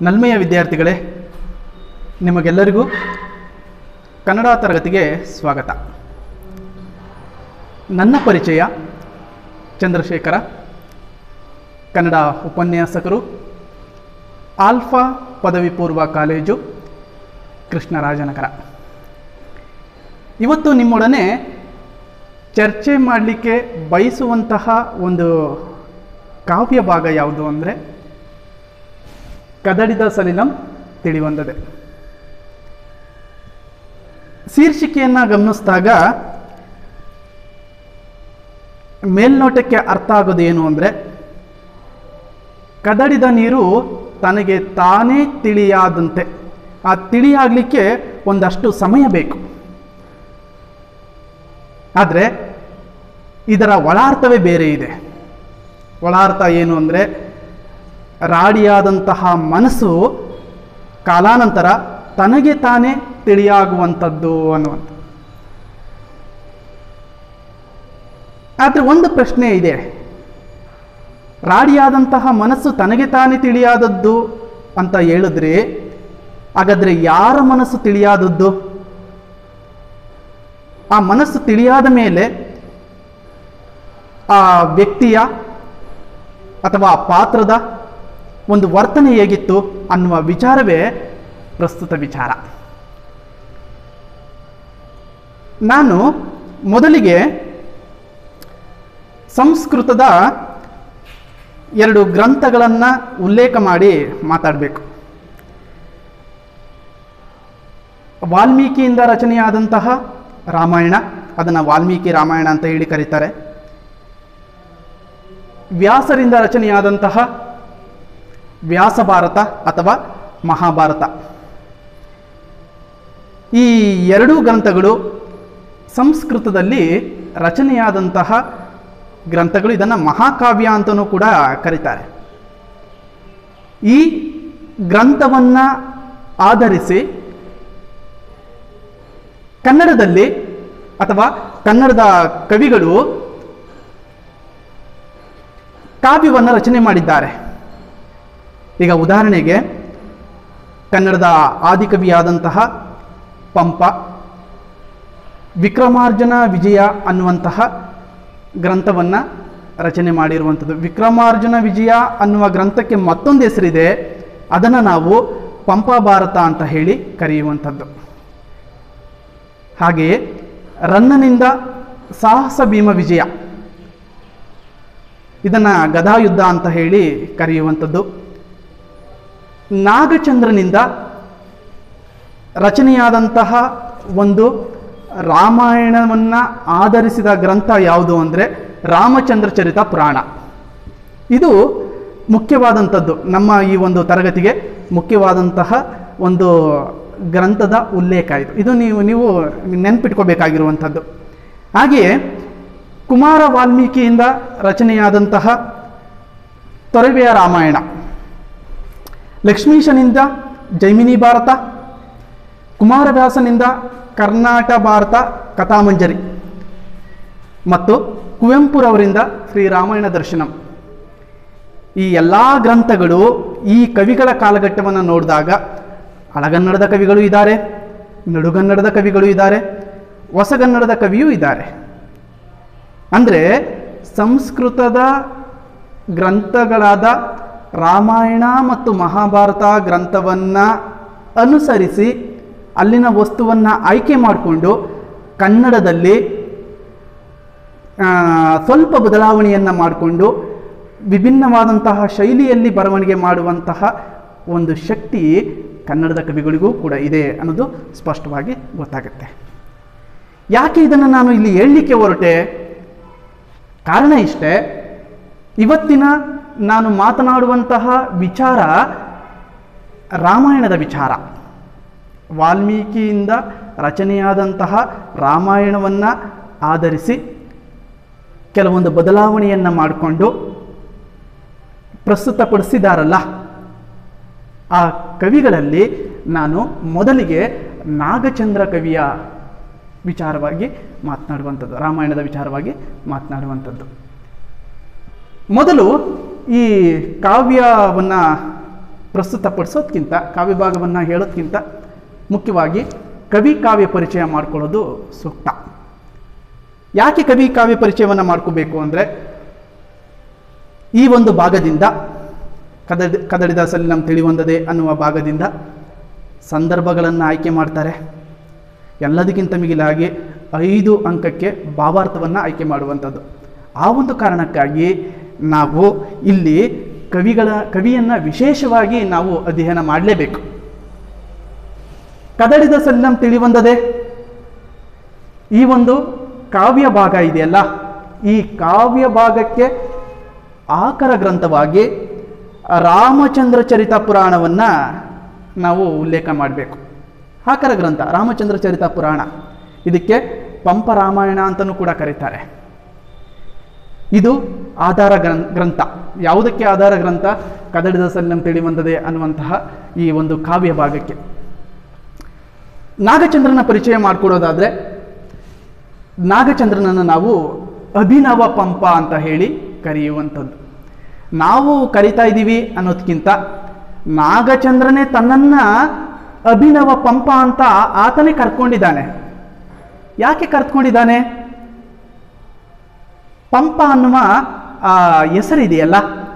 ನಲ್ಮೆಯ ವಿದ್ಯಾರ್ಥಿಗಳೇ ನಿಮಗೆಲ್ಲರಿಗೂ ಕನ್ನಡ ತರಗತಿಗೆ ಸ್ವಾಗತ ನನ್ನ ಪರಿಚಯ ಚಂದ್ರಶೇಖರ ಕನ್ನಡ ಉಪನ್ಯಾಸಕರು ಆಲ್ಫಾ ಪದವಿ ಪೂರ್ವ ಕಾಲೇಜು ಕೃಷ್ಣರಾಜನಗರ ಇವತ್ತು ನಿಮ್ಮೊಡನೆ ಚರ್ಚೆ ಮಾಡಲಿಕ್ಕೆ ಬಯಸುವಂತಹ ಒಂದು ಕಾವ್ಯ ಭಾಗ ಯಾವುದು ಅಂದರೆ ಕದಡಿದ ಸಲಿಲಂ ತಿಳಿವಂದದೆ ಶೀರ್ಷಿಕೆಯನ್ನು ಗಮನಿಸಿದಾಗ ಮೇಲ್ನೋಟಕ್ಕೆ ಅರ್ಥ ಆಗೋದು ಏನು ಅಂದರೆ ಕದಡಿದ ನೀರು ತನಗೆ ತಾನೇ ತಿಳಿಯಾದಂತೆ ಆ ತಿಳಿಯಾಗಲಿಕ್ಕೆ ಒಂದಷ್ಟು ಸಮಯ ಬೇಕು ಆದರೆ ಇದರ ಒಳಾರ್ಥವೇ ಬೇರೆ ಇದೆ ಒಳಾರ್ಥ ಏನು ಅಂದರೆ ರಾಡಿಯಾದಂತಹ ಮನಸ್ಸು ಕಾಲಾನಂತರ ತನಗೆ ತಾನೇ ತಿಳಿಯಾಗುವಂಥದ್ದು ಅನ್ನುವಂಥ ಆದರೆ ಒಂದು ಪ್ರಶ್ನೆ ಇದೆ ರಾಡಿಯಾದಂತಹ ಮನಸ್ಸು ತನಗೆ ತಾನೇ ತಿಳಿಯಾದದ್ದು ಅಂತ ಹೇಳಿದ್ರೆ ಹಾಗಾದರೆ ಯಾರ ಮನಸ್ಸು ತಿಳಿಯಾದದ್ದು ಆ ಮನಸ್ಸು ತಿಳಿಯಾದ ಮೇಲೆ ಆ ವ್ಯಕ್ತಿಯ ಅಥವಾ ಆ ಪಾತ್ರದ ಒಂದು ವರ್ತನೆ ಹೇಗಿತ್ತು ಅನ್ನುವ ವಿಚಾರವೇ ಪ್ರಸ್ತುತ ವಿಚಾರ ನಾನು ಮೊದಲಿಗೆ ಸಂಸ್ಕೃತದ ಎರಡು ಗ್ರಂಥಗಳನ್ನು ಉಲ್ಲೇಖ ಮಾಡಿ ಮಾತಾಡಬೇಕು ವಾಲ್ಮೀಕಿಯಿಂದ ರಚನೆಯಾದಂತಹ ರಾಮಾಯಣ ಅದನ್ನು ವಾಲ್ಮೀಕಿ ರಾಮಾಯಣ ಅಂತ ಹೇಳಿ ಕರೀತಾರೆ ವ್ಯಾಸರಿಂದ ರಚನೆಯಾದಂತಹ ವ್ಯಾಸ ಭಾರತ ಅಥವಾ ಮಹಾಭಾರತ ಈ ಎರಡೂ ಗ್ರಂಥಗಳು ಸಂಸ್ಕೃತದಲ್ಲಿ ರಚನೆಯಾದಂತಹ ಗ್ರಂಥಗಳು ಇದನ್ನು ಮಹಾಕಾವ್ಯ ಅಂತಲೂ ಕೂಡ ಕರೀತಾರೆ ಈ ಗ್ರಂಥವನ್ನು ಆಧರಿಸಿ ಕನ್ನಡದಲ್ಲಿ ಅಥವಾ ಕನ್ನಡದ ಕವಿಗಳು ಕಾವ್ಯವನ್ನು ರಚನೆ ಮಾಡಿದ್ದಾರೆ ಈಗ ಉದಾಹರಣೆಗೆ ಕನ್ನಡದ ಆದಿಕವಿಯಾದಂತಹ ಪಂಪ ವಿಕ್ರಮಾರ್ಜುನ ವಿಜಯ ಅನ್ನುವಂತಹ ಗ್ರಂಥವನ್ನು ರಚನೆ ಮಾಡಿರುವಂಥದ್ದು ವಿಕ್ರಮಾರ್ಜುನ ವಿಜಯ ಅನ್ನುವ ಗ್ರಂಥಕ್ಕೆ ಮತ್ತೊಂದು ಹೆಸರಿದೆ ಅದನ್ನು ನಾವು ಪಂಪ ಭಾರತ ಅಂತ ಹೇಳಿ ಕರೆಯುವಂಥದ್ದು ಹಾಗೆಯೇ ರನ್ನನಿಂದ ಸಾಹಸ ಭೀಮ ವಿಜಯ ಇದನ್ನು ಗದಾಯುದ್ಧ ಅಂತ ಹೇಳಿ ಕರೆಯುವಂಥದ್ದು ನಾಗಚಂದ್ರನಿಂದ ರಚನೆಯಾದಂತಹ ಒಂದು ರಾಮಾಯಣವನ್ನು ಆಧರಿಸಿದ ಗ್ರಂಥ ಯಾವುದು ಅಂದರೆ ರಾಮಚಂದ್ರ ಚರಿತ ಪುರಾಣ ಇದು ಮುಖ್ಯವಾದಂಥದ್ದು ನಮ್ಮ ಈ ಒಂದು ತರಗತಿಗೆ ಮುಖ್ಯವಾದಂತಹ ಒಂದು ಗ್ರಂಥದ ಉಲ್ಲೇಖ ಇದು ಇದು ನೀವು ನೀವು ನೆನ್ಪಿಟ್ಕೋಬೇಕಾಗಿರುವಂಥದ್ದು ಹಾಗೆಯೇ ಕುಮಾರ ವಾಲ್ಮೀಕಿಯಿಂದ ರಚನೆಯಾದಂತಹ ತೊರವೆಯ ರಾಮಾಯಣ ಲಕ್ಷ್ಮೀಶನಿಂದ ಜೈಮಿನಿ ಭಾರತ ಕುಮಾರವ್ಯಾಸನಿಂದ ಕರ್ನಾಟ ಭಾರತ ಕಥಾಮಂಜರಿ ಮತ್ತು ಕುವೆಂಪುರವರಿಂದ ಶ್ರೀರಾಮಾಯಣ ದರ್ಶನಂ ಈ ಎಲ್ಲ ಗ್ರಂಥಗಳು ಈ ಕವಿಗಳ ಕಾಲಘಟ್ಟವನ್ನು ನೋಡಿದಾಗ ಹಳಗನ್ನಡದ ಕವಿಗಳು ಇದ್ದಾರೆ ನಡುಗನ್ನಡದ ಕವಿಗಳು ಇದ್ದಾರೆ ಹೊಸಗನ್ನಡದ ಕವಿಯೂ ಇದ್ದಾರೆ ಅಂದರೆ ಸಂಸ್ಕೃತದ ಗ್ರಂಥಗಳಾದ ರಾಮಾಯಣ ಮತ್ತು ಮಹಾಭಾರತ ಗ್ರಂಥವನ್ನು ಅನುಸರಿಸಿ ಅಲ್ಲಿನ ವಸ್ತುವನ್ನು ಆಯ್ಕೆ ಮಾಡಿಕೊಂಡು ಕನ್ನಡದಲ್ಲಿ ಸ್ವಲ್ಪ ಬದಲಾವಣೆಯನ್ನು ಮಾಡಿಕೊಂಡು ವಿಭಿನ್ನವಾದಂತಹ ಶೈಲಿಯಲ್ಲಿ ಬರವಣಿಗೆ ಮಾಡುವಂತಹ ಒಂದು ಶಕ್ತಿ ಕನ್ನಡದ ಕವಿಗಳಿಗೂ ಕೂಡ ಇದೆ ಅನ್ನೋದು ಸ್ಪಷ್ಟವಾಗಿ ಗೊತ್ತಾಗುತ್ತೆ ಯಾಕೆ ಇದನ್ನು ನಾನು ಇಲ್ಲಿ ಹೇಳಲಿಕ್ಕೆ ಹೊರಟೆ ಕಾರಣ ಇಷ್ಟೇ ಇವತ್ತಿನ ನಾನು ಮಾತನಾಡುವಂತಹ ವಿಚಾರ ರಾಮಾಯಣದ ವಿಚಾರ ವಾಲ್ಮೀಕಿಯಿಂದ ರಚನೆಯಾದಂತಹ ರಾಮಾಯಣವನ್ನು ಆಧರಿಸಿ ಕೆಲವೊಂದು ಬದಲಾವಣೆಯನ್ನು ಮಾಡಿಕೊಂಡು ಪ್ರಸ್ತುತಪಡಿಸಿದಾರಲ್ಲ ಆ ಕವಿಗಳಲ್ಲಿ ನಾನು ಮೊದಲಿಗೆ ನಾಗಚಂದ್ರ ಕವಿಯ ವಿಚಾರವಾಗಿ ಮಾತನಾಡುವಂಥದ್ದು ರಾಮಾಯಣದ ವಿಚಾರವಾಗಿ ಮಾತನಾಡುವಂಥದ್ದು ಮೊದಲು ಈ ಕಾವ್ಯವನ್ನು ಪ್ರಸ್ತುತಪಡಿಸೋದ್ಕಿಂತ ಕಾವ್ಯ ಭಾಗವನ್ನು ಹೇಳೋದ್ಕಿಂತ ಮುಖ್ಯವಾಗಿ ಕವಿ ಕಾವ್ಯ ಪರಿಚಯ ಮಾಡ್ಕೊಳ್ಳೋದು ಸೂಕ್ತ ಯಾಕೆ ಕವಿ ಕಾವ್ಯ ಪರಿಚಯವನ್ನು ಮಾಡ್ಕೋಬೇಕು ಅಂದರೆ ಈ ಒಂದು ಭಾಗದಿಂದ ಕದಡಿ ಕದಡಿದ ಸಲಿಲಂ ತಿಳಿವಂದದೆ ಅನ್ನುವ ಭಾಗದಿಂದ ಸಂದರ್ಭಗಳನ್ನು ಆಯ್ಕೆ ಮಾಡ್ತಾರೆ ಎಲ್ಲದಕ್ಕಿಂತ ಮಿಗಿಲಾಗಿ ಐದು ಅಂಕಕ್ಕೆ ಭಾವಾರ್ಥವನ್ನು ಆಯ್ಕೆ ಮಾಡುವಂಥದ್ದು ಆ ಒಂದು ಕಾರಣಕ್ಕಾಗಿ ನಾವು ಇಲ್ಲಿ ಕವಿಗಳ ಕವಿಯನ್ನು ವಿಶೇಷವಾಗಿ ನಾವು ಅಧ್ಯಯನ ಮಾಡಲೇಬೇಕು ಕದಡಿದ ಸಲಿಲಂ ತಿಳಿವಂದದೆ ಈ ಒಂದು ಕಾವ್ಯ ಭಾಗ ಇದೆಯಲ್ಲ ಈ ಕಾವ್ಯ ಭಾಗಕ್ಕೆ ಆಕರ ಗ್ರಂಥವಾಗಿ ರಾಮಚಂದ್ರ ಚರಿತ ಪುರಾಣವನ್ನು ನಾವು ಉಲ್ಲೇಖ ಮಾಡಬೇಕು ಆಕರ ಗ್ರಂಥ ರಾಮಚಂದ್ರ ಚರಿತ ಪುರಾಣ ಇದಕ್ಕೆ ಪಂಪ ರಾಮಾಯಣ ಅಂತಲೂ ಕೂಡ ಕರೀತಾರೆ ಇದು ಆಧಾರ ಗ್ರಂ- ಗ್ರಂಥ ಯಾವುದಕ್ಕೆ ಆಧಾರ ಗ್ರಂಥ ಕದಡಿದ ಸಲ್ಲಂ ತಿಳಿವಂದದೆ ಅನ್ನುವಂತಹ ಈ ಒಂದು ಕಾವ್ಯ ಭಾಗಕ್ಕೆ ನಾಗಚಂದ್ರನ ಪರಿಚಯ ಮಾಡಿಕೊಡೋದಾದ್ರೆ ನಾಗಚಂದ್ರನನ್ನು ನಾವು ಅಭಿನವ ಪಂಪ ಅಂತ ಹೇಳಿ ಕರೆಯುವಂಥದ್ದು ನಾವು ಕರಿತಾ ಇದ್ದೀವಿ ಅನ್ನೋದಕ್ಕಿಂತ ನಾಗಚಂದ್ರನೇ ತನ್ನನ್ನು ಅಭಿನವ ಪಂಪ ಅಂತ ಆತನೇ ಕರ್ಕೊಂಡಿದ್ದಾನೆ ಯಾಕೆ ಕರ್ತ್ಕೊಂಡಿದ್ದಾನೆ ಪಂಪ ಅನ್ನುವ ಆ ಹೆಸರಿದೆಯಲ್ಲ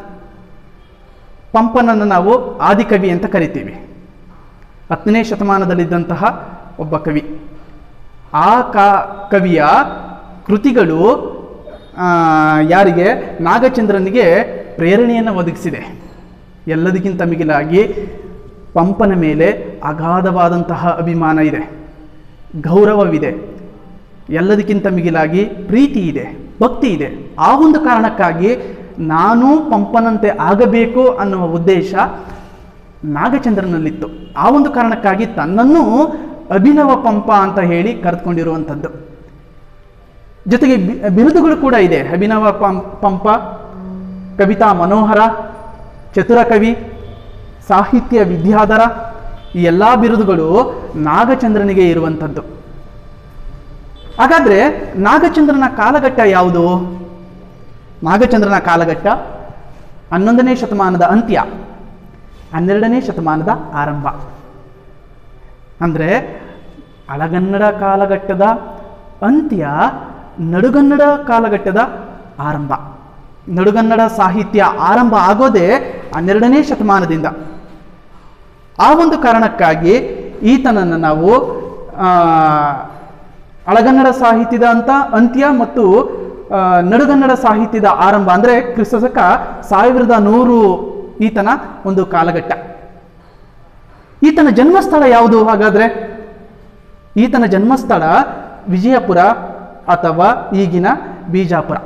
ಪಂಪನನ್ನು ನಾವು ಆದಿಕವಿ ಅಂತ ಕರಿತೀವಿ ಹತ್ತನೇ ಶತಮಾನದಲ್ಲಿದ್ದಂತಹ ಒಬ್ಬ ಕವಿ ಆ ಕಾ ಕವಿಯ ಕೃತಿಗಳು ಆ, ಯಾರಿಗೆ ನಾಗಚಂದ್ರನಿಗೆ ಪ್ರೇರಣೆಯನ್ನು ಒದಗಿಸಿದೆ ಎಲ್ಲದಕ್ಕಿಂತ ಮಿಗಿಲಾಗಿ ಪಂಪನ ಮೇಲೆ ಅಗಾಧವಾದಂತಹ ಅಭಿಮಾನ ಇದೆ ಗೌರವವಿದೆ ಎಲ್ಲದಕ್ಕಿಂತ ಮಿಗಿಲಾಗಿ ಪ್ರೀತಿ ಇದೆ ಭಕ್ತಿ ಇದೆ ಆ ಒಂದು ಕಾರಣಕ್ಕಾಗಿ ನಾನು ಪಂಪನಂತೆ ಆಗಬೇಕು ಅನ್ನುವ ಉದ್ದೇಶ ನಾಗಚಂದ್ರನಲ್ಲಿತ್ತು ಆ ಒಂದು ಕಾರಣಕ್ಕಾಗಿ ತನ್ನನ್ನು ಅಭಿನವ ಪಂಪ ಅಂತ ಹೇಳಿ ಕರೆದುಕೊಂಡಿರುವಂಥದ್ದು ಜೊತೆಗೆ ಬಿ- ಬಿರುದುಗಳು ಕೂಡ ಇದೆ ಅಭಿನವ ಪಂ ಪಂಪ ಕವಿತಾ ಮನೋಹರ ಚತುರ ಕವಿ ಸಾಹಿತ್ಯ ವಿದ್ಯಾಧರ ಈ ಎಲ್ಲ ಬಿರುದುಗಳು ನಾಗಚಂದ್ರನಿಗೆ ಇರುವಂಥದ್ದು ಹಾಗಾದ್ರೆ ನಾಗಚಂದ್ರನ ಕಾಲಘಟ್ಟ ಯಾವುದು ನಾಗಚಂದ್ರನ ಕಾಲಘಟ್ಟ ಹನ್ನೊಂದನೇ ಶತಮಾನದ ಅಂತ್ಯ ಹನ್ನೆರಡನೇ ಶತಮಾನದ ಆರಂಭ ಅಂದರೆ ಹಳಗನ್ನಡ ಕಾಲಘಟ್ಟದ ಅಂತ್ಯ ನಡುಗನ್ನಡ ಕಾಲಘಟ್ಟದ ಆರಂಭ ನಡುಗನ್ನಡ ಸಾಹಿತ್ಯ ಆರಂಭ ಆಗೋದೇ ಹನ್ನೆರಡನೇ ಶತಮಾನದಿಂದ ಆ ಒಂದು ಕಾರಣಕ್ಕಾಗಿ ಈತನನ್ನು ನಾವು ಆ, ಹಳಗನ್ನಡ ಸಾಹಿತ್ಯದ ಅಂತ ಅಂತ್ಯ ಮತ್ತು ಆ, ನಡುಗನ್ನಡ ಸಾಹಿತ್ಯದ ಆರಂಭ ಅಂದರೆ ಕ್ರಿಸ್ತಶಕ ಸಾವಿರದ ನೂರು ಈತನ ಒಂದು ಕಾಲಘಟ್ಟ ಈತನ ಜನ್ಮಸ್ಥಳ ಯಾವುದು ಹಾಗಾದ್ರೆ ಈತನ ಜನ್ಮಸ್ಥಳ ವಿಜಯಪುರ ಅಥವಾ ಈಗಿನ ಬೀಜಾಪುರ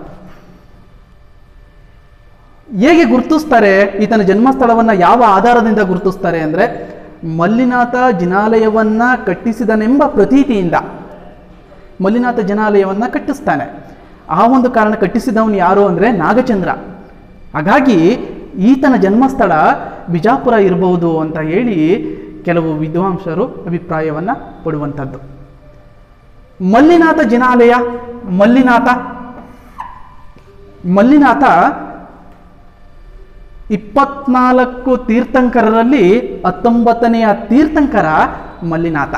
ಹೇಗೆ ಗುರುತಿಸ್ತಾರೆ ಈತನ ಜನ್ಮಸ್ಥಳವನ್ನು ಯಾವ ಆಧಾರದಿಂದ ಗುರುತಿಸ್ತಾರೆ ಅಂದರೆ ಮಲ್ಲಿನಾಥ ಜಿನಾಲಯವನ್ನ ಕಟ್ಟಿಸಿದನೆಂಬ ಪ್ರತೀತಿಯಿಂದ ಮಲ್ಲಿನಾಥ ಜಿನಾಲಯವನ್ನ ಕಟ್ಟಿಸ್ತಾನೆ ಆ ಒಂದು ಕಾರಣ ಕಟ್ಟಿಸಿದವನು ಯಾರು ಅಂದರೆ ನಾಗಚಂದ್ರ ಹಾಗಾಗಿ ಈತನ ಜನ್ಮಸ್ಥಳ ಬಿಜಾಪುರ ಇರಬಹುದು ಅಂತ ಹೇಳಿ ಕೆಲವು ವಿದ್ವಾಂಸರು ಅಭಿಪ್ರಾಯವನ್ನು ಪಡುವಂಥದ್ದು ಮಲ್ಲಿನಾಥ ಜಿನಾಲಯ ಮಲ್ಲಿನಾಥ ಮಲ್ಲಿನಾಥ ಇಪ್ಪತ್ನಾಲ್ಕು ತೀರ್ಥಂಕರರಲ್ಲಿ ಹತ್ತೊಂಬತ್ತನೆಯ ತೀರ್ಥಂಕರ ಮಲ್ಲಿನಾಥ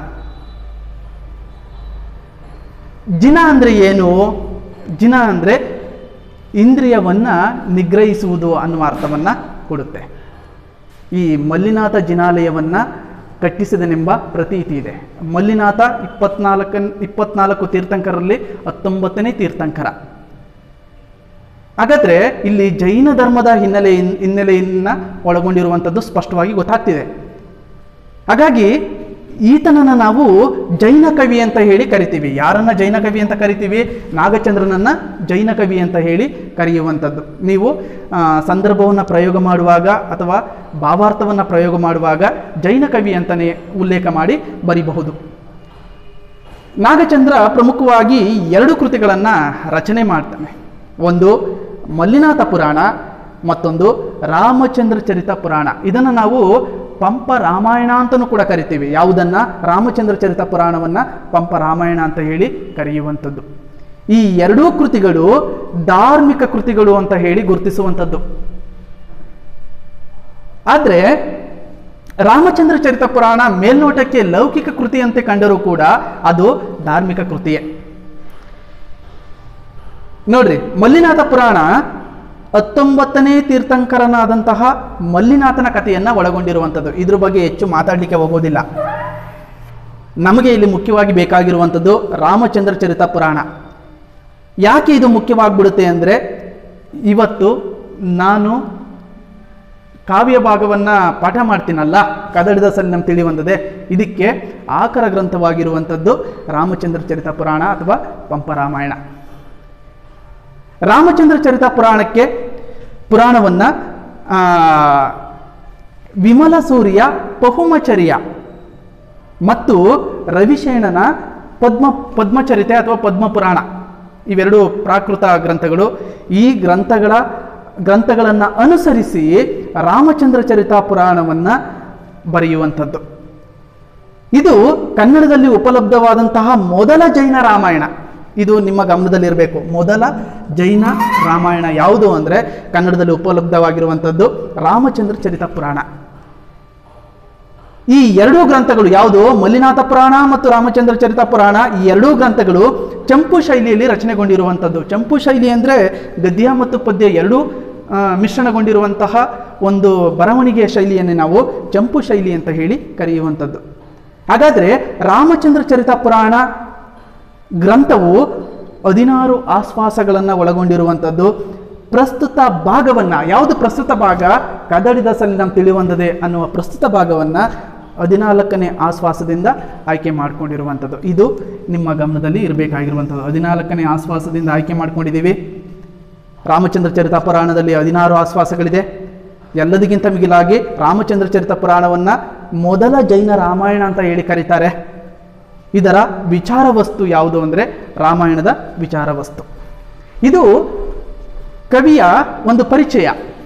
ಜಿನ ಅಂದರೆ ಏನು ಜಿನ ಅಂದರೆ ಇಂದ್ರಿಯವನ್ನ ನಿಗ್ರಹಿಸುವುದು ಅನ್ನುವ ಅರ್ಥವನ್ನ ಕೊಡುತ್ತೆ ಈ ಮಲ್ಲಿನಾಥ ಜಿನಾಲಯವನ್ನ ಕಟ್ಟಿಸಿದನೆಂಬ ಪ್ರತೀತಿ ಇದೆ ಮಲ್ಲಿನಾಥ ಇಪ್ಪತ್ನಾಲ್ಕ ಇಪ್ಪತ್ನಾಲ್ಕು ತೀರ್ಥಂಕರಲ್ಲಿ ಹತ್ತೊಂಬತ್ತನೇ ತೀರ್ಥಂಕರ ಹಾಗಾದ್ರೆ ಇಲ್ಲಿ ಜೈನ ಧರ್ಮದ ಹಿನ್ನೆಲೆ ಹಿನ್ನೆಲೆಯನ್ನ ಒಳಗೊಂಡಿರುವಂಥದ್ದು ಸ್ಪಷ್ಟವಾಗಿ ಗೊತ್ತಾಗ್ತಿದೆ ಹಾಗಾಗಿ ಈತನನ್ನ ನಾವು ಜೈನ ಕವಿ ಅಂತ ಹೇಳಿ ಕರಿತೀವಿ ಯಾರನ್ನ ಜೈನ ಕವಿ ಅಂತ ಕರಿತೀವಿ ನಾಗಚಂದ್ರನನ್ನ ಜೈನ ಕವಿ ಅಂತ ಹೇಳಿ ಕರೆಯುವಂಥದ್ದು ನೀವು ಆ, ಸಂದರ್ಭವನ್ನು ಪ್ರಯೋಗ ಮಾಡುವಾಗ ಅಥವಾ ಭಾವಾರ್ಥವನ್ನು ಪ್ರಯೋಗ ಮಾಡುವಾಗ ಜೈನ ಕವಿ ಅಂತಲೇ ಉಲ್ಲೇಖ ಮಾಡಿ ಬರಿಬಹುದು ನಾಗಚಂದ್ರ ಪ್ರಮುಖವಾಗಿ ಎರಡು ಕೃತಿಗಳನ್ನು ರಚನೆ ಮಾಡ್ತಾನೆ ಒಂದು ಮಲ್ಲಿನಾಥ ಪುರಾಣ ಮತ್ತೊಂದು ರಾಮಚಂದ್ರ ಚರಿತ ಪುರಾಣ ಇದನ್ನು ನಾವು ಪಂಪ ರಾಮಾಯಣ ಅಂತಲೂ ಕೂಡ ಕರಿತೀವಿ ಯಾವುದನ್ನ ರಾಮಚಂದ್ರ ಚರಿತ ಪುರಾಣವನ್ನ ಪಂಪ ರಾಮಾಯಣ ಅಂತ ಹೇಳಿ ಕರೆಯುವಂಥದ್ದು ಈ ಎರಡೂ ಕೃತಿಗಳು ಧಾರ್ಮಿಕ ಕೃತಿಗಳು ಅಂತ ಹೇಳಿ ಗುರುತಿಸುವಂಥದ್ದು ಆದರೆ ರಾಮಚಂದ್ರ ಚರಿತ ಪುರಾಣ ಮೇಲ್ನೋಟಕ್ಕೆ ಲೌಕಿಕ ಕೃತಿಯಂತೆ ಕಂಡರೂ ಕೂಡ ಅದು ಧಾರ್ಮಿಕ ಕೃತಿಯೇ ನೋಡ್ರಿ ಮಲ್ಲಿನಾಥ ಪುರಾಣ ಹತ್ತೊಂಬತ್ತನೇ ತೀರ್ಥಂಕರನಾದಂತಹ ಮಲ್ಲಿನಾಥನ ಕಥೆಯನ್ನ ಒಳಗೊಂಡಿರುವಂಥದ್ದು ಇದ್ರ ಬಗ್ಗೆ ಹೆಚ್ಚು ಮಾತಾಡಲಿಕ್ಕೆ ಹೋಗೋದಿಲ್ಲ ನಮಗೆ ಇಲ್ಲಿ ಮುಖ್ಯವಾಗಿ ಬೇಕಾಗಿರುವಂಥದ್ದು ರಾಮಚಂದ್ರ ಚರಿತ ಪುರಾಣ ಯಾಕೆ ಇದು ಮುಖ್ಯವಾಗ್ಬಿಡುತ್ತೆ ಅಂದರೆ ಇವತ್ತು ನಾನು ಕಾವ್ಯ ಭಾಗವನ್ನು ಪಾಠ ಮಾಡ್ತೀನಲ್ಲ ಕದಡಿದ ಸಲ್ಲಿ ನಮ್ಗೆ ತಿಳಿ ಬಂದದೆ ಇದಕ್ಕೆ ಆಕರ ಗ್ರಂಥವಾಗಿರುವಂಥದ್ದು ರಾಮಚಂದ್ರ ಚರಿತ ಪುರಾಣ ಅಥವಾ ಪಂಪರಾಮಾಯಣ ರಾಮಚಂದ್ರ ಚರಿತ ಪುರಾಣಕ್ಕೆ ಪುರಾಣವನ್ನು ವಿಮಲ ಸೂರ್ಯ ಪಹುಮಚರ್ಯ ಮತ್ತು ರವಿಶೇಣನ ಪದ್ಮ ಪದ್ಮಚರಿತೆ ಅಥವಾ ಪದ್ಮಪುರಾಣ ಇವೆರಡು ಪ್ರಾಕೃತ ಗ್ರಂಥಗಳು ಈ ಗ್ರಂಥಗಳ ಗ್ರಂಥಗಳನ್ನು ಅನುಸರಿಸಿ ರಾಮಚಂದ್ರ ಚರಿತ ಪುರಾಣವನ್ನು ಬರೆಯುವಂಥದ್ದು ಇದು ಕನ್ನಡದಲ್ಲಿ ಉಪಲಬ್ಧವಾದಂತಹ ಮೊದಲ ಜೈನ ರಾಮಾಯಣ ಇದು ನಿಮ್ಮ ಗಮನದಲ್ಲಿರಬೇಕು ಮೊದಲ ಜೈನ ರಾಮಾಯಣ ಯಾವುದು ಅಂದರೆ ಕನ್ನಡದಲ್ಲಿ ಉಪಲಬ್ಧವಾಗಿರುವಂಥದ್ದು ರಾಮಚಂದ್ರ ಚರಿತ ಪುರಾಣ ಈ ಎರಡೂ ಗ್ರಂಥಗಳು ಯಾವುದು ಮಲ್ಲಿನಾಥ ಪುರಾಣ ಮತ್ತು ರಾಮಚಂದ್ರ ಚರಿತ ಪುರಾಣ ಈ ಎರಡೂ ಗ್ರಂಥಗಳು ಚಂಪು ಶೈಲಿಯಲ್ಲಿ ರಚನೆಗೊಂಡಿರುವಂಥದ್ದು ಚಂಪು ಶೈಲಿ ಅಂದರೆ ಗದ್ಯ ಮತ್ತು ಪದ್ಯ ಎರಡೂ ಆ, ಮಿಶ್ರಣಗೊಂಡಿರುವಂತಹ ಒಂದು ಬರವಣಿಗೆಯ ಶೈಲಿಯನ್ನೇ ನಾವು ಚಂಪು ಶೈಲಿ ಅಂತ ಹೇಳಿ ಕರೆಯುವಂಥದ್ದು ಹಾಗಾದರೆ ರಾಮಚಂದ್ರ ಚರಿತ ಪುರಾಣ ಗ್ರಂಥವು ಹದಿನಾರು ಆಶ್ವಾಸಗಳನ್ನು ಒಳಗೊಂಡಿರುವಂಥದ್ದು ಪ್ರಸ್ತುತ ಭಾಗವನ್ನು ಯಾವುದು ಪ್ರಸ್ತುತ ಭಾಗ ಕದಡಿದ ಸಲ್ಲಿ ನಾವು ತಿಳಿವಂದದೆ ಅನ್ನುವ ಪ್ರಸ್ತುತ ಭಾಗವನ್ನು ಹದಿನಾಲ್ಕನೇ ಆಶ್ವಾಸದಿಂದ ಆಯ್ಕೆ ಮಾಡಿಕೊಂಡಿರುವಂಥದ್ದು ಇದು ನಿಮ್ಮ ಗಮನದಲ್ಲಿ ಇರಬೇಕಾಗಿರುವಂಥದ್ದು ಹದಿನಾಲ್ಕನೇ ಆಶ್ವಾಸದಿಂದ ಆಯ್ಕೆ ಮಾಡ್ಕೊಂಡಿದ್ದೀವಿ ರಾಮಚಂದ್ರ ಚರಿತ ಪುರಾಣದಲ್ಲಿ ಹದಿನಾರು ಆಶ್ವಾಸಗಳಿದೆ ಎಲ್ಲದಕ್ಕಿಂತ ಮಿಗಿಲಾಗಿ ರಾಮಚಂದ್ರ ಚರಿತ ಪುರಾಣವನ್ನು ಮೊದಲ ಜೈನ ರಾಮಾಯಣ ಅಂತ ಹೇಳಿ ಕರೀತಾರೆ ಇದರ ವಿಚಾರ ವಸ್ತು ಯಾವುದು ಅಂದರೆ ರಾಮಾಯಣದ ವಿಚಾರ ವಸ್ತು ಇದು ಕವಿಯ ಒಂದು ಪರಿಚಯ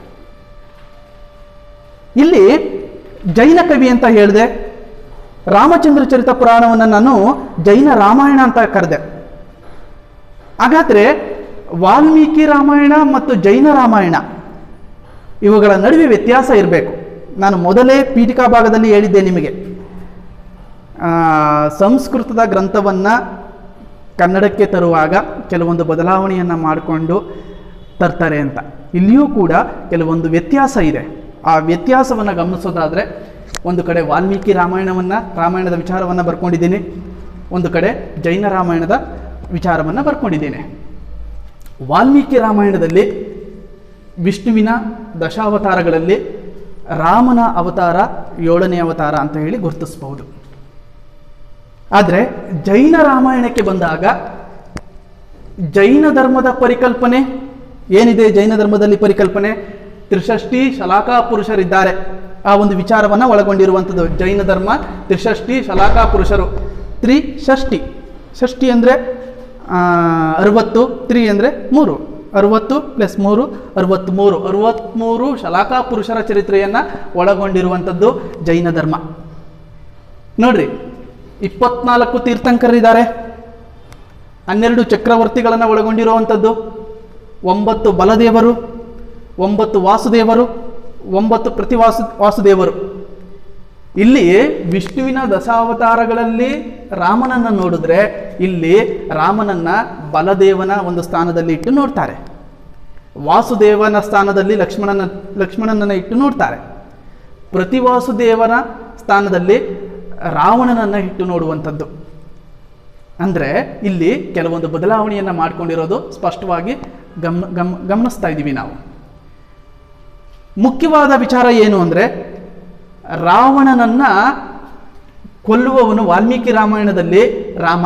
ಇಲ್ಲಿ ಜೈನ ಕವಿ ಅಂತ ಹೇಳಿದೆ ರಾಮಚಂದ್ರ ಚರಿತ ಪುರಾಣವನ್ನು ನಾನು ಜೈನ ರಾಮಾಯಣ ಅಂತ ಕರೆದೆ ಹಾಗಾದ್ರೆ ವಾಲ್ಮೀಕಿ ರಾಮಾಯಣ ಮತ್ತು ಜೈನ ರಾಮಾಯಣ ಇವುಗಳ ನಡುವೆ ವ್ಯತ್ಯಾಸ ಇರಬೇಕು ನಾನು ಮೊದಲೇ ಪೀಠಿಕಾ ಭಾಗದಲ್ಲಿ ಹೇಳಿದ್ದೆ ನಿಮಗೆ ಆ, ಸಂಸ್ಕೃತದ ಗ್ರಂಥವನ್ನು ಕನ್ನಡಕ್ಕೆ ತರುವಾಗ ಕೆಲವೊಂದು ಬದಲಾವಣೆಯನ್ನು ಮಾಡಿಕೊಂಡು ತರ್ತಾರೆ ಅಂತ ಇಲ್ಲಿಯೂ ಕೂಡ ಕೆಲವೊಂದು ವ್ಯತ್ಯಾಸ ಇದೆ ಆ ವ್ಯತ್ಯಾಸವನ್ನು ಗಮನಿಸೋದಾದರೆ ಒಂದು ಕಡೆ ವಾಲ್ಮೀಕಿ ರಾಮಾಯಣವನ್ನು ರಾಮಾಯಣದ ವಿಚಾರವನ್ನು ಬರ್ಕೊಂಡಿದ್ದೀನಿ ಒಂದು ಕಡೆ ಜೈನ ರಾಮಾಯಣದ ವಿಚಾರವನ್ನು ಬರ್ಕೊಂಡಿದ್ದೇನೆ ವಾಲ್ಮೀಕಿ ರಾಮಾಯಣದಲ್ಲಿ ವಿಷ್ಣುವಿನ ದಶಾವತಾರಗಳಲ್ಲಿ ರಾಮನ ಅವತಾರ ಏಳನೇ ಅವತಾರ ಅಂತ ಹೇಳಿ ಗುರುತಿಸಬಹುದು ಆದರೆ ಜೈನ ರಾಮಾಯಣಕ್ಕೆ ಬಂದಾಗ ಜೈನ ಧರ್ಮದ ಪರಿಕಲ್ಪನೆ ಏನಿದೆ ಜೈನ ಧರ್ಮದಲ್ಲಿ ಪರಿಕಲ್ಪನೆ ತ್ರಿಷಷ್ಟಿ ಶಲಾಕಾ ಪುರುಷರಿದ್ದಾರೆ ಆ ಒಂದು ವಿಚಾರವನ್ನು ಒಳಗೊಂಡಿರುವಂಥದ್ದು ಜೈನ ಧರ್ಮ ತ್ರಿಷಷ್ಟಿ ಶಲಾಕಾ ಪುರುಷರು ತ್ರಿಷಷ್ಟಿ ಷಷ್ಟಿ ಅಂದರೆ ಅರವತ್ತು ತ್ರಿ ಅಂದರೆ ಮೂರು ಅರವತ್ತು ಪ್ಲಸ್ ಮೂರು ಅರವತ್ತ್ಮೂರು ಅರವತ್ತ್ಮೂರು ಶಲಾಕಾ ಪುರುಷರ ಚರಿತ್ರೆಯನ್ನು ಒಳಗೊಂಡಿರುವಂಥದ್ದು ಜೈನ ಧರ್ಮ ನೋಡ್ರಿ ಇಪ್ಪತ್ನಾಲ್ಕು ತೀರ್ಥಂಕರಿದ್ದಾರೆ ಹನ್ನೆರಡು ಚಕ್ರವರ್ತಿಗಳನ್ನು ಒಳಗೊಂಡಿರುವಂಥದ್ದು ಒಂಬತ್ತು ಬಲದೇವರು ಒಂಬತ್ತು ವಾಸುದೇವರು ಒಂಬತ್ತು ಪ್ರತಿವಾಸು ವಾಸುದೇವರು ಇಲ್ಲಿ ವಿಷ್ಣುವಿನ ದಶಾವತಾರಗಳಲ್ಲಿ ರಾಮನನ್ನು ನೋಡಿದ್ರೆ ಇಲ್ಲಿ ರಾಮನನ್ನ ಬಲದೇವನ ಒಂದು ಸ್ಥಾನದಲ್ಲಿ ಇಟ್ಟು ನೋಡ್ತಾರೆ ವಾಸುದೇವನ ಸ್ಥಾನದಲ್ಲಿ ಲಕ್ಷ್ಮಣನ ಲಕ್ಷ್ಮಣನನ್ನು ಇಟ್ಟು ನೋಡ್ತಾರೆ ಪ್ರತಿವಾಸುದೇವನ ಸ್ಥಾನದಲ್ಲಿ ರಾವಣನನ್ನು ಇಟ್ಟು ನೋಡುವಂಥದ್ದು ಅಂದರೆ ಇಲ್ಲಿ ಕೆಲವೊಂದು ಬದಲಾವಣೆಯನ್ನು ಮಾಡ್ಕೊಂಡಿರೋದು ಸ್ಪಷ್ಟವಾಗಿ ಗಮ ಗಮ ಗಮನಿಸ್ತಾ ಇದ್ದೀವಿ ನಾವು ಮುಖ್ಯವಾದ ವಿಚಾರ ಏನು ಅಂದರೆ ರಾವಣನನ್ನ ಕೊಲ್ಲುವವನು ವಾಲ್ಮೀಕಿ ರಾಮಾಯಣದಲ್ಲಿ ರಾಮ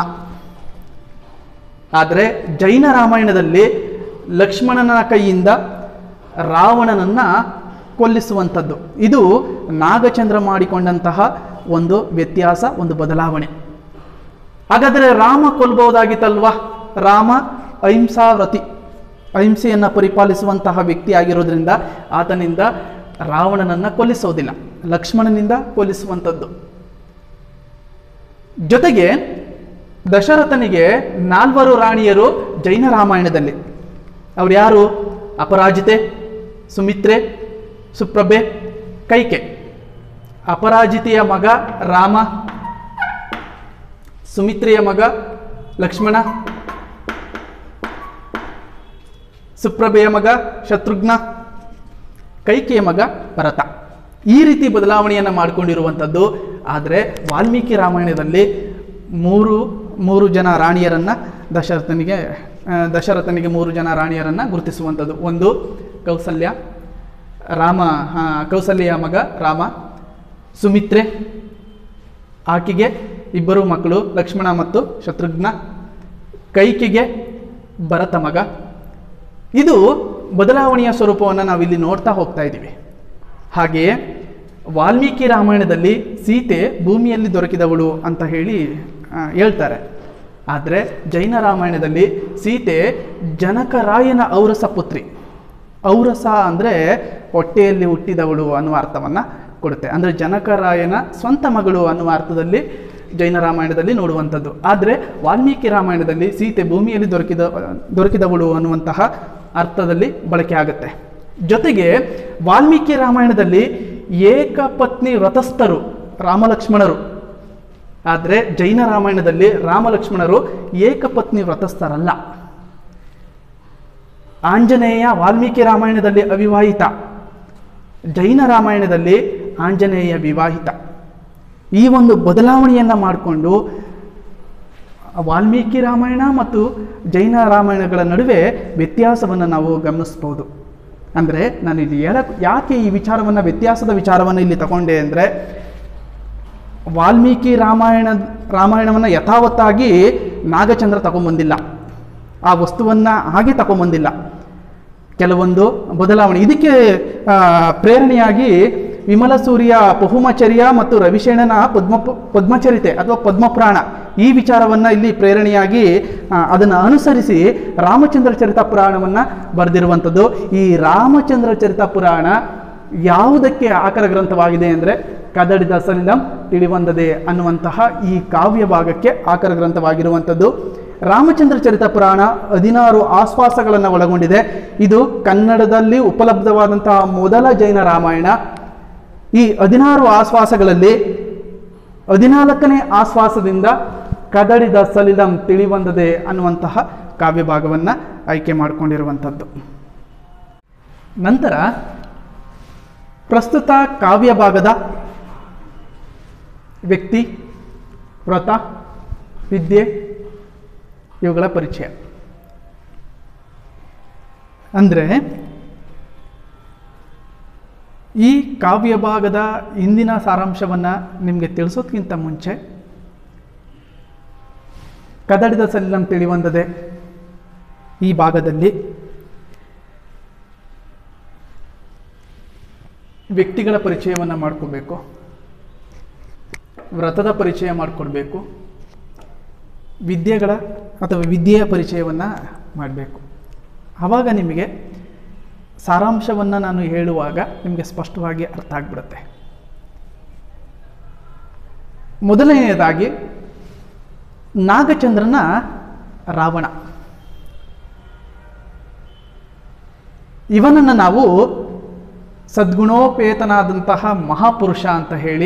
ಆದರೆ ಜೈನ ರಾಮಾಯಣದಲ್ಲಿ ಲಕ್ಷ್ಮಣನ ಕೈಯಿಂದ ರಾವಣನನ್ನ ಕೊಲ್ಲಿಸುವಂಥದ್ದು ಇದು ನಾಗಚಂದ್ರ ಮಾಡಿಕೊಂಡಂತಹ ಒಂದು ವ್ಯತ್ಯಾಸ ಒಂದು ಬದಲಾವಣೆ ಹಾಗಾದರೆ ರಾಮ ಕೊಲ್ಬಹುದಾಗಿತ್ತಲ್ವಾ ರಾಮ ಅಹಿಂಸಾವ್ರತಿ ಅಹಿಂಸೆಯನ್ನು ಪರಿಪಾಲಿಸುವಂತಹ ವ್ಯಕ್ತಿ ಆಗಿರೋದ್ರಿಂದ ಆತನಿಂದ ರಾವಣನನ್ನು ಕೊಲ್ಲಿಸೋದಿಲ್ಲ ಲಕ್ಷ್ಮಣನಿಂದ ಕೊಲ್ಲಿಸುವಂಥದ್ದು ಜೊತೆಗೆ ದಶರಥನಿಗೆ ನಾಲ್ವರು ರಾಣಿಯರು ಜೈನ ರಾಮಾಯಣದಲ್ಲಿ ಅವ್ರು ಯಾರು ಅಪರಾಜಿತೆ ಸುಮಿತ್ರೆ ಸುಪ್ರಭೆ ಕೈಕೆ ಅಪರಾಜಿತೆಯ ಮಗ ರಾಮ ಸುಮಿತ್ರೆಯ ಮಗ ಲಕ್ಷ್ಮಣ ಸುಪ್ರಭೆಯ ಮಗ ಶತ್ರುಘ್ನ ಕೈಕೆಯ ಮಗ ಭರತ ಈ ರೀತಿ ಬದಲಾವಣೆಯನ್ನು ಮಾಡಿಕೊಂಡಿರುವಂಥದ್ದು ಆದರೆ ವಾಲ್ಮೀಕಿ ರಾಮಾಯಣದಲ್ಲಿ ಮೂರು ಮೂರು ಜನ ರಾಣಿಯರನ್ನು ದಶರಥನಿಗೆ ಆ, ದಶರಥನಿಗೆ ಮೂರು ಜನ ರಾಣಿಯರನ್ನು ಗುರುತಿಸುವಂಥದ್ದು ಒಂದು ಕೌಸಲ್ಯ ರಾಮ ಆ, ಕೌಸಲ್ಯ ಮಗ ರಾಮ ಸುಮಿತ್ರೆ ಆಕೆಗೆ ಇಬ್ಬರು ಮಕ್ಕಳು ಲಕ್ಷ್ಮಣ ಮತ್ತು ಶತ್ರುಘ್ನ ಕೈಕಿಗೆ ಭರತ ಮಗ ಇದು ಬದಲಾವಣೆಯ ಸ್ವರೂಪವನ್ನು ನಾವಿಲ್ಲಿ ನೋಡ್ತಾ ಹೋಗ್ತಾ ಇದ್ದೀವಿ ಹಾಗೆಯೇ ವಾಲ್ಮೀಕಿ ರಾಮಾಯಣದಲ್ಲಿ ಸೀತೆ ಭೂಮಿಯಲ್ಲಿ ದೊರಕಿದವಳು ಅಂತ ಹೇಳಿ ಆ, ಹೇಳ್ತಾರೆ ಆದರೆ ಜೈನ ರಾಮಾಯಣದಲ್ಲಿ ಸೀತೆ ಜನಕರಾಯನ ಔರಸ ಪುತ್ರಿ ಔರಸ ಅಂದರೆ ಹೊಟ್ಟೆಯಲ್ಲಿ ಹುಟ್ಟಿದವಳು ಅನ್ನುವ ಅರ್ಥವನ್ನು ಕೊಡುತ್ತೆ ಅಂದರೆ ಜನಕರಾಯನ ಸ್ವಂತ ಮಗಳು ಅನ್ನುವ ಅರ್ಥದಲ್ಲಿ ಜೈನ ರಾಮಾಯಣದಲ್ಲಿ ನೋಡುವಂಥದ್ದು ಆದರೆ ವಾಲ್ಮೀಕಿ ರಾಮಾಯಣದಲ್ಲಿ ಸೀತೆ ಭೂಮಿಯಲ್ಲಿ ದೊರಕಿದ ದೊರಕಿದವಳು ಅನ್ನುವಂತಹ ಅರ್ಥದಲ್ಲಿ ಬಳಕೆ ಆಗುತ್ತೆ ಜೊತೆಗೆ ವಾಲ್ಮೀಕಿ ರಾಮಾಯಣದಲ್ಲಿ ಏಕಪತ್ನಿ ವ್ರತಸ್ಥರು ರಾಮಲಕ್ಷ್ಮಣರು ಆದರೆ ಜೈನ ರಾಮಾಯಣದಲ್ಲಿ ರಾಮಲಕ್ಷ್ಮಣರು ಏಕಪತ್ನಿ ವ್ರತಸ್ಥರಲ್ಲ ಆಂಜನೇಯ ವಾಲ್ಮೀಕಿ ರಾಮಾಯಣದಲ್ಲಿ ಅವಿವಾಹಿತ ಜೈನ ರಾಮಾಯಣದಲ್ಲಿ ಆಂಜನೇಯ ವಿವಾಹಿತ ಈ ಒಂದು ಬದಲಾವಣೆಯನ್ನು ಮಾಡಿಕೊಂಡು ವಾಲ್ಮೀಕಿ ರಾಮಾಯಣ ಮತ್ತು ಜೈನ ರಾಮಾಯಣಗಳ ನಡುವೆ ವ್ಯತ್ಯಾಸವನ್ನು ನಾವು ಗಮನಿಸ್ಬೋದು ಅಂದರೆ ನಾನು ಇಲ್ಲಿ ಹೇಳಕ್ ಯಾಕೆ ಈ ವಿಚಾರವನ್ನು ವ್ಯತ್ಯಾಸದ ವಿಚಾರವನ್ನು ಇಲ್ಲಿ ತಗೊಂಡೆ ಅಂದರೆ ವಾಲ್ಮೀಕಿ ರಾಮಾಯಣ ರಾಮಾಯಣವನ್ನು ಯಥಾವತ್ತಾಗಿ ನಾಗಚಂದ್ರ ತಗೊಂಬಂದಿಲ್ಲ ಆ ವಸ್ತುವನ್ನು ಹಾಗೆ ತಗೊಂಬಂದಿಲ್ಲ ಕೆಲವೊಂದು ಬದಲಾವಣೆ ಇದಕ್ಕೆ ಆ, ಪ್ರೇರಣೆಯಾಗಿ ವಿಮಲ ಸೂರ್ಯ ಪಹುಮಚರ್ಯ ಮತ್ತು ರವಿಶೇಣನ ಪದ್ಮ ಪದ್ಮಚರಿತೆ ಅಥವಾ ಪದ್ಮಪುರಾಣ ಈ ವಿಚಾರವನ್ನು ಇಲ್ಲಿ ಪ್ರೇರಣೆಯಾಗಿ ಅದನ್ನು ಅನುಸರಿಸಿ ರಾಮಚಂದ್ರ ಚರಿತ ಪುರಾಣವನ್ನು ಬರೆದಿರುವಂಥದ್ದು ಈ ರಾಮಚಂದ್ರ ಚರಿತ ಪುರಾಣ ಯಾವುದಕ್ಕೆ ಆಕರ ಗ್ರಂಥವಾಗಿದೆ ಅಂದರೆ ಕದಡಿದ ಸಲಿಲಂ ತಿಳಿವಂದದೆ ಅನ್ನುವಂತಹ ಈ ಕಾವ್ಯ ಭಾಗಕ್ಕೆ ಆಕರ ಗ್ರಂಥವಾಗಿರುವಂಥದ್ದು ರಾಮಚಂದ್ರ ಚರಿತ ಪುರಾಣ ಹದಿನಾರು ಆಶ್ವಾಸಗಳನ್ನು ಒಳಗೊಂಡಿದೆ ಇದು ಕನ್ನಡದಲ್ಲಿ ಉಪಲಬ್ಧವಾದಂತಹ ಮೊದಲ ಜೈನ ರಾಮಾಯಣ ಈ ಹದಿನಾರು ಆಶ್ವಾಸಗಳಲ್ಲಿ ಹದಿನಾಲ್ಕನೇ ಆಶ್ವಾಸದಿಂದ ಕದಡಿದ ಸಲಿಲಂ ತಿಳಿವಂದದೆ ಅನ್ನುವಂತಹ ಕಾವ್ಯ ಭಾಗವನ್ನು ಆಯ್ಕೆ ಮಾಡಿಕೊಂಡಿರುವಂಥದ್ದು ನಂತರ ಪ್ರಸ್ತುತ ಕಾವ್ಯ ಭಾಗದ ವ್ಯಕ್ತಿ ವ್ರತ ವಿದ್ಯೆ ಇವುಗಳ ಪರಿಚಯ ಅಂದರೆ ಈ ಕಾವ್ಯ ಭಾಗದ ಇಂದಿನ ಸಾರಾಂಶವನ್ನು ನಿಮಗೆ ತಿಳಿಸೋದ್ಕಿಂತ ಮುಂಚೆ ಕದಡಿದ ಸಲಿಲಂ ತಿಳಿವಂದದೆ ಈ ಭಾಗದಲ್ಲಿ ವ್ಯಕ್ತಿಗಳ ಪರಿಚಯವನ್ನು ಮಾಡ್ಕೋಬೇಕು ವ್ರತದ ಪರಿಚಯ ಮಾಡಿಕೊಡ್ಬೇಕು ವಿದ್ಯೆಗಳ ಅಥವಾ ವಿದ್ಯೆಯ ಪರಿಚಯವನ್ನು ಮಾಡಬೇಕು ಆವಾಗ ನಿಮಗೆ ಸಾರಾಂಶವನ್ನು ನಾನು ಹೇಳುವಾಗ ನಿಮಗೆ ಸ್ಪಷ್ಟವಾಗಿ ಅರ್ಥ ಆಗಿಬಿಡುತ್ತೆ ಮೊದಲನೆಯದಾಗಿ ನಾಗಚಂದ್ರನ ರಾವಣ ಇವನನ್ನು ನಾವು ಸದ್ಗುಣೋಪೇತನಾದಂತಹ ಮಹಾಪುರುಷ ಅಂತ ಹೇಳಿ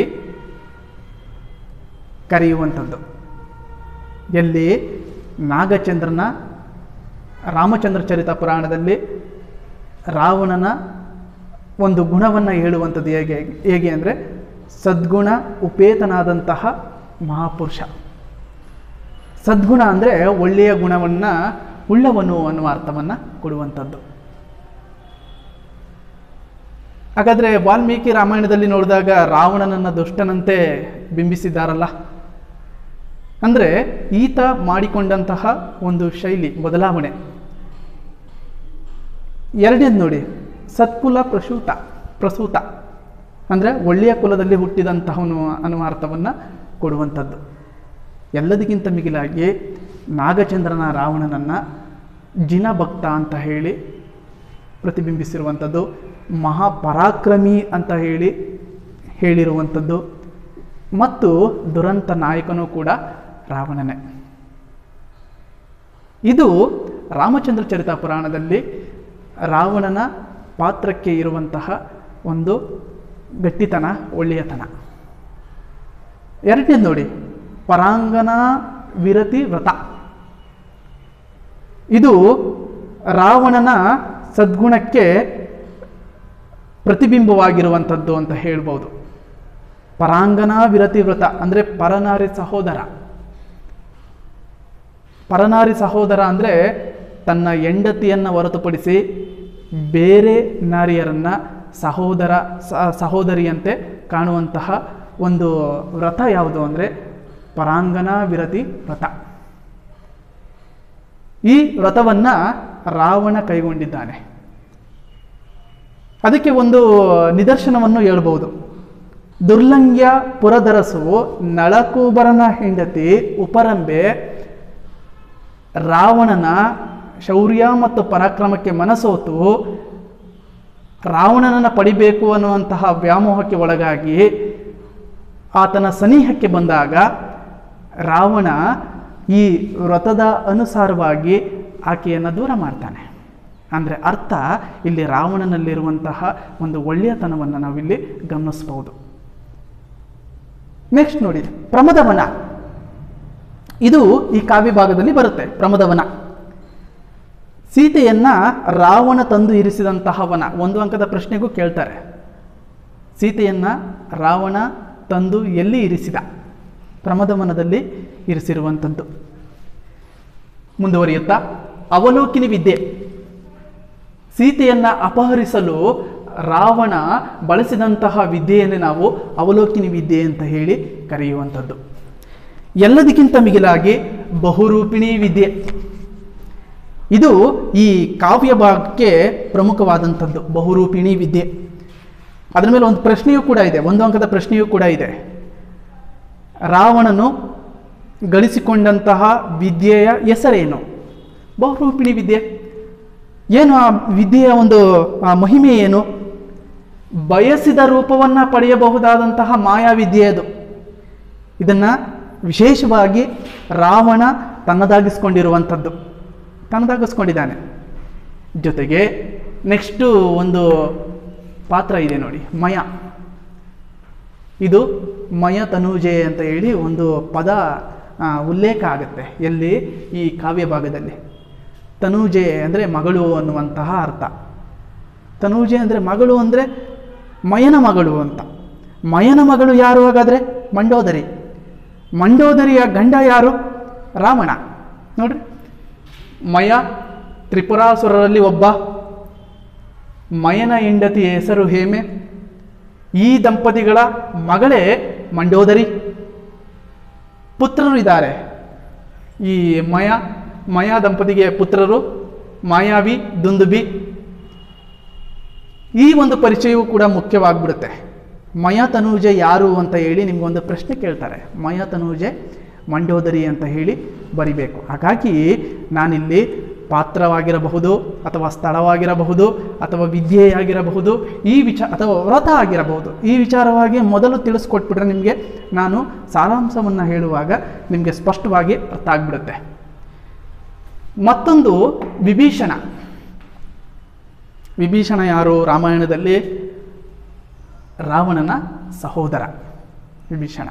ಕರೆಯುವಂಥದ್ದು ಎಲ್ಲಿ ನಾಗಚಂದ್ರನ ರಾಮಚಂದ್ರ ಚರಿತ ಪುರಾಣದಲ್ಲಿ ರಾವಣನ ಒಂದು ಗುಣವನ್ನು ಹೇಳುವಂಥದ್ದು ಹೇಗೆ ಹೇಗೆ ಅಂದರೆ ಸದ್ಗುಣ ಉಪೇತನಾದಂತಹ ಮಹಾಪುರುಷ ಸದ್ಗುಣ ಅಂದರೆ ಒಳ್ಳೆಯ ಗುಣವನ್ನು ಉಳ್ಳವನು ಅನ್ನುವ ಅರ್ಥವನ್ನು ಕೊಡುವಂಥದ್ದು ಹಾಗಾದರೆ ವಾಲ್ಮೀಕಿ ರಾಮಾಯಣದಲ್ಲಿ ನೋಡಿದಾಗ ರಾವಣನನ್ನು ದುಷ್ಟನಂತೆ ಬಿಂಬಿಸಿದ್ದಾರಲ್ಲ ಅಂದರೆ ಈತ ಮಾಡಿಕೊಂಡಂತಹ ಒಂದು ಶೈಲಿ ಬದಲಾವಣೆ ಎರಡನೇದು ನೋಡಿ ಸತ್ಕುಲ ಪ್ರಸೂತ ಪ್ರಸೂತ ಅಂದರೆ ಒಳ್ಳೆಯ ಕುಲದಲ್ಲಿ ಹುಟ್ಟಿದಂತಹವನು ಅನ್ನುವ ಅರ್ಥವನ್ನು ಕೊಡುವಂಥದ್ದು ಎಲ್ಲದಕ್ಕಿಂತ ಮಿಗಿಲಾಗಿ ನಾಗಚಂದ್ರನ ರಾವಣನನ್ನು ಜಿನಭಕ್ತ ಅಂತ ಹೇಳಿ ಪ್ರತಿಬಿಂಬಿಸಿರುವಂಥದ್ದು ಮಹಾಪರಾಕ್ರಮಿ ಅಂತ ಹೇಳಿ ಹೇಳಿರುವಂಥದ್ದು ಮತ್ತು ದುರಂತ ನಾಯಕನೂ ಕೂಡ ರಾವಣನೇ ಇದು ರಾಮಚಂದ್ರ ಚರಿತ ಪುರಾಣದಲ್ಲಿ ರಾವಣನ ಪಾತ್ರಕ್ಕೆ ಇರುವಂತಹ ಒಂದು ಗಟ್ಟಿತನ ಒಳ್ಳೆಯತನ ಎರಡನೇದು ನೋಡಿ ಪರಾಂಗನ ವಿರತಿ ವ್ರತ ಇದು ರಾವಣನ ಸದ್ಗುಣಕ್ಕೆ ಪ್ರತಿಬಿಂಬವಾಗಿರುವಂಥದ್ದು ಅಂತ ಹೇಳ್ಬೋದು ಪರಾಂಗನ ವಿರತಿ ವ್ರತ ಅಂದರೆ ಪರನಾರಿ ಸಹೋದರ ಪರನಾರಿ ಸಹೋದರ ಅಂದರೆ ತನ್ನ ಹೆಂಡತಿಯನ್ನು ಹೊರತುಪಡಿಸಿ ಬೇರೆ ನಾರಿಯರನ್ನು ಸಹೋದರ ಸ- ಸಹೋದರಿಯಂತೆ ಕಾಣುವಂತಹ ಒಂದು ವ್ರತ ಯಾವುದು ಅಂದರೆ ಪರಾಂಗನ ವಿರತಿ ವ್ರತ ಈ ವ್ರತವನ್ನು ರಾವಣ ಕೈಗೊಂಡಿದ್ದಾನೆ ಅದಕ್ಕೆ ಒಂದು ನಿದರ್ಶನವನ್ನು ಹೇಳ್ಬೋದು ದುರ್ಲಂಘ್ಯ ಪುರದರಸು ನಳಕೂಬರನ ಹೆಂಡತಿ ಉಪರಂಬೆ ರಾವಣನ ಶೌರ್ಯ ಮತ್ತು ಪರಾಕ್ರಮಕ್ಕೆ ಮನಸೋತು ರಾವಣನನ್ನು ಪಡಿಬೇಕು ಅನ್ನುವಂತಹ ವ್ಯಾಮೋಹಕ್ಕೆ ಒಳಗಾಗಿ ಆತನ ಸನಿಹಕ್ಕೆ ಬಂದಾಗ ರಾವಣ ಈ ವ್ರತದ ಅನುಸಾರವಾಗಿ ಆಕೆಯನ್ನು ದೂರ ಮಾಡ್ತಾನೆ ಅಂದರೆ ಅರ್ಥ ಇಲ್ಲಿ ರಾವಣನಲ್ಲಿರುವಂತಹ ಒಂದು ಒಳ್ಳೆಯತನವನ್ನು ನಾವಿಲ್ಲಿ ಗಮನಿಸ್ಬೋದು ನೆಕ್ಸ್ಟ್ ನೋಡಿ ಪ್ರಮದವನ ಇದು ಈ ಕಾವ್ಯ ಭಾಗದಲ್ಲಿ ಬರುತ್ತೆ ಪ್ರಮದವನ ಸೀತೆಯನ್ನ ರಾವಣ ತಂದು ಇರಿಸಿದಂತಹ ವನ ಒಂದು ಅಂಕದ ಪ್ರಶ್ನೆಗೂ ಕೇಳ್ತಾರೆ ಸೀತೆಯನ್ನ ರಾವಣ ತಂದು ಎಲ್ಲಿ ಇರಿಸಿದ ಪ್ರಮದವನದಲ್ಲಿ ಇರಿಸಿರುವಂಥದ್ದು ಮುಂದುವರಿಯುತ್ತಾ ಅವಲೋಕಿನಿ ವಿದ್ಯೆ ಸೀತೆಯನ್ನ ಅಪಹರಿಸಲು ರಾವಣ ಬಳಸಿದಂತಹ ವಿದ್ಯೆಯನ್ನೇ ನಾವು ಅವಲೋಕಿನಿ ವಿದ್ಯೆ ಅಂತ ಹೇಳಿ ಕರೆಯುವಂಥದ್ದು ಎಲ್ಲದಕ್ಕಿಂತ ಮಿಗಿಲಾಗಿ ಬಹುರೂಪಿಣಿ ವಿದ್ಯೆ ಇದು ಈ ಕಾವ್ಯ ಭಾಗಕ್ಕೆ ಪ್ರಮುಖವಾದಂಥದ್ದು ಬಹುರೂಪಿಣಿ ವಿದ್ಯೆ ಅದರ ಮೇಲೆ ಒಂದು ಪ್ರಶ್ನೆಯೂ ಕೂಡ ಇದೆ ಒಂದು ಅಂಕದ ಪ್ರಶ್ನೆಯೂ ಕೂಡ ಇದೆ ರಾವಣನು ಗಳಿಸಿಕೊಂಡಂತಹ ವಿದ್ಯೆಯ ಹೆಸರೇನು ಬಹುರೂಪಿಣಿ ವಿದ್ಯೆ ಏನು ಆ ವಿದ್ಯೆಯ ಒಂದು ಆ ಮಹಿಮೆ ಏನು ಬಯಸಿದ ರೂಪವನ್ನು ಪಡೆಯಬಹುದಾದಂತಹ ಮಾಯಾವಿದ್ಯೆ ಅದು ಇದನ್ನು ವಿಶೇಷವಾಗಿ ರಾವಣ ತನ್ನದಾಗಿಸ್ಕೊಂಡಿರುವಂಥದ್ದು ತನ್ನದಾಗಿಸ್ಕೊಂಡಿದ್ದಾನೆ ಜೊತೆಗೆ ನೆಕ್ಸ್ಟು ಒಂದು ಪಾತ್ರ ಇದೆ ನೋಡಿ ಮಯ ಇದು ಮಯ ತನೂಜೆ ಅಂತ ಹೇಳಿ ಒಂದು ಪದ ಆ, ಉಲ್ಲೇಖ ಆಗುತ್ತೆ ಎಲ್ಲಿ ಈ ಕಾವ್ಯ ಭಾಗದಲ್ಲಿ ತನೂಜೆ ಅಂದರೆ ಮಗಳು ಅನ್ನುವಂತಹ ಅರ್ಥ ತನೂಜೆ ಅಂದರೆ ಮಗಳು ಅಂದರೆ ಮಯನ ಮಗಳು ಅಂತ ಮಯನ ಮಗಳು ಯಾರು ಹಾಗಾದರೆ ಮಂಡೋದರಿ ಮಂಡೋದರಿಯ ಗಂಡ ಯಾರು ರಾವಣ ನೋಡ್ರಿ ಮಯ ತ್ರಿಪುರಾಸುರರಲ್ಲಿ ಒಬ್ಬ ಮಯನ ಹೆಂಡತಿ ಹೆಸರು ಹೇಮೆ ಈ ದಂಪತಿಗಳ ಮಗಳೇ ಮಂಡೋದರಿ ಪುತ್ರರು ಇದ್ದಾರೆ ಈ ಮಯ ಮಯ ದಂಪತಿಗೆ ಪುತ್ರರು ಮಾಯಾವಿ ದುಂದುಬಿ ಈ ಒಂದು ಪರಿಚಯವೂ ಕೂಡ ಮುಖ್ಯವಾಗ್ಬಿಡುತ್ತೆ ಮಯ ತನೂಜೆ ಯಾರು ಅಂತ ಹೇಳಿ ನಿಮ್ಗೊಂದು ಪ್ರಶ್ನೆ ಕೇಳ್ತಾರೆ ಮಯ ತನೂಜೆ ಮಂಡೋದರಿ ಅಂತ ಹೇಳಿ ಬರಿಬೇಕು ಹಾಗಾಗಿ ನಾನಿಲ್ಲಿ ಪಾತ್ರವಾಗಿರಬಹುದು ಅಥವಾ ಸ್ಥಳವಾಗಿರಬಹುದು ಅಥವಾ ವಿದ್ಯೆಯಾಗಿರಬಹುದು ಈ ವಿಚಾರ ಅಥವಾ ವ್ರತ ಆಗಿರಬಹುದು ಈ ವಿಚಾರವಾಗಿ ಮೊದಲು ತಿಳಿಸ್ಕೊಟ್ಬಿಟ್ರೆ ನಿಮಗೆ ನಾನು ಸಾರಾಂಶವನ್ನು ಹೇಳುವಾಗ ನಿಮಗೆ ಸ್ಪಷ್ಟವಾಗಿ ಅರ್ಥ ಆಗಿಬಿಡುತ್ತೆ ಮತ್ತೊಂದು ವಿಭೀಷಣ ವಿಭೀಷಣ ಯಾರು ರಾಮಾಯಣದಲ್ಲಿ ರಾವಣನ ಸಹೋದರ ವಿಭೀಷಣ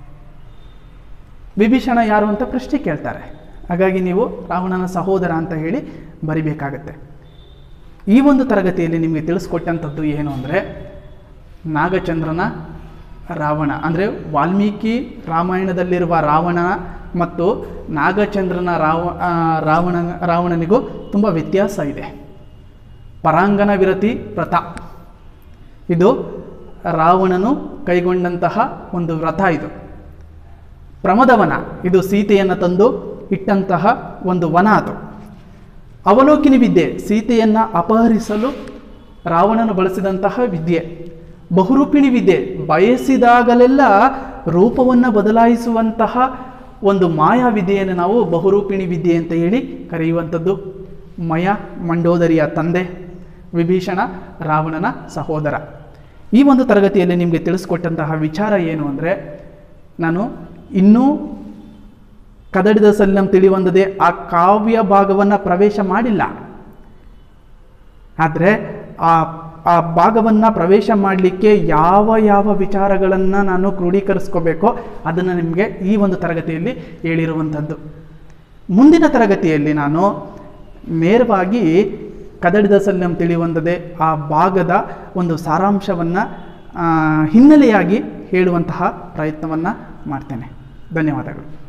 ವಿಭೀಷಣ ಯಾರು ಅಂತ ಪ್ರಶ್ನೆ ಕೇಳ್ತಾರೆ ಹಾಗಾಗಿ ನೀವು ರಾವಣನ ಸಹೋದರ ಅಂತ ಹೇಳಿ ಬರಿಬೇಕಾಗತ್ತೆ ಈ ಒಂದು ತರಗತಿಯಲ್ಲಿ ನಿಮಗೆ ತಿಳಿಸ್ಕೊಟ್ಟಂಥದ್ದು ಏನು ಅಂದರೆ ನಾಗಚಂದ್ರನ ರಾವಣ ಅಂದರೆ ವಾಲ್ಮೀಕಿ ರಾಮಾಯಣದಲ್ಲಿರುವ ರಾವಣ ಮತ್ತು ನಾಗಚಂದ್ರನ ರಾವ ಆ, ರಾವಣ ರಾವಣನಿಗೂ ತುಂಬ ವ್ಯತ್ಯಾಸ ಇದೆ ಪರಾಂಗನ ವಿರತಿ ವ್ರತ ಇದು ರಾವಣನು ಕೈಗೊಂಡಂತಹ ಒಂದು ವ್ರತ ಇದು ಪ್ರಮದವನ ಇದು ಸೀತೆಯನ್ನು ತಂದು ಇಟ್ಟಂತಹ ಒಂದು ವನ ಅದು ಅವಲೋಕಿನಿ ವಿದ್ಯೆ ಸೀತೆಯನ್ನು ಅಪಹರಿಸಲು ರಾವಣನು ಬಳಸಿದಂತಹ ವಿದ್ಯೆ ಬಹುರೂಪಿಣಿ ವಿದ್ಯೆ ಬಯಸಿದಾಗಲೆಲ್ಲ ರೂಪವನ್ನು ಬದಲಾಯಿಸುವಂತಹ ಒಂದು ಮಾಯಾ ವಿದ್ಯೆಯನ್ನು ನಾವು ಬಹುರೂಪಿಣಿ ವಿದ್ಯೆ ಅಂತ ಹೇಳಿ ಕರೆಯುವಂಥದ್ದು ಮಯ ಮಂಡೋದರಿಯ ತಂದೆ ವಿಭೀಷಣ ರಾವಣನ ಸಹೋದರ ಈ ಒಂದು ತರಗತಿಯಲ್ಲಿ ನಿಮಗೆ ತಿಳಿಸ್ಕೊಟ್ಟಂತಹ ವಿಚಾರ ಏನು ಅಂದರೆ ನಾನು ಇನ್ನೂ ಕದಡಿದ ಸಲ್ಲಂ ತಿಳಿವಂದದೆ ಆ ಕಾವ್ಯ ಭಾಗವನ್ನು ಪ್ರವೇಶ ಮಾಡಿಲ್ಲ ಆದರೆ ಆ ಆ ಭಾಗವನ್ನು ಪ್ರವೇಶ ಮಾಡಲಿಕ್ಕೆ ಯಾವ ಯಾವ ವಿಚಾರಗಳನ್ನು ನಾನು ಕ್ರೋಢೀಕರಿಸ್ಕೋಬೇಕೋ ಅದನ್ನು ನಿಮಗೆ ಈ ಒಂದು ತರಗತಿಯಲ್ಲಿ ಹೇಳಿರುವಂಥದ್ದು ಮುಂದಿನ ತರಗತಿಯಲ್ಲಿ ನಾನು ನೇರವಾಗಿ ಕದಡಿದ ಸಲ್ಯಂ ತಿಳಿಯುವಂಥದ್ದೇ ಆ ಭಾಗದ ಒಂದು ಸಾರಾಂಶವನ್ನು ಹಿನ್ನೆಲೆಯಾಗಿ ಹೇಳುವಂತಹ ಪ್ರಯತ್ನವನ್ನು ಮಾಡ್ತೇನೆ ಧನ್ಯವಾದಗಳು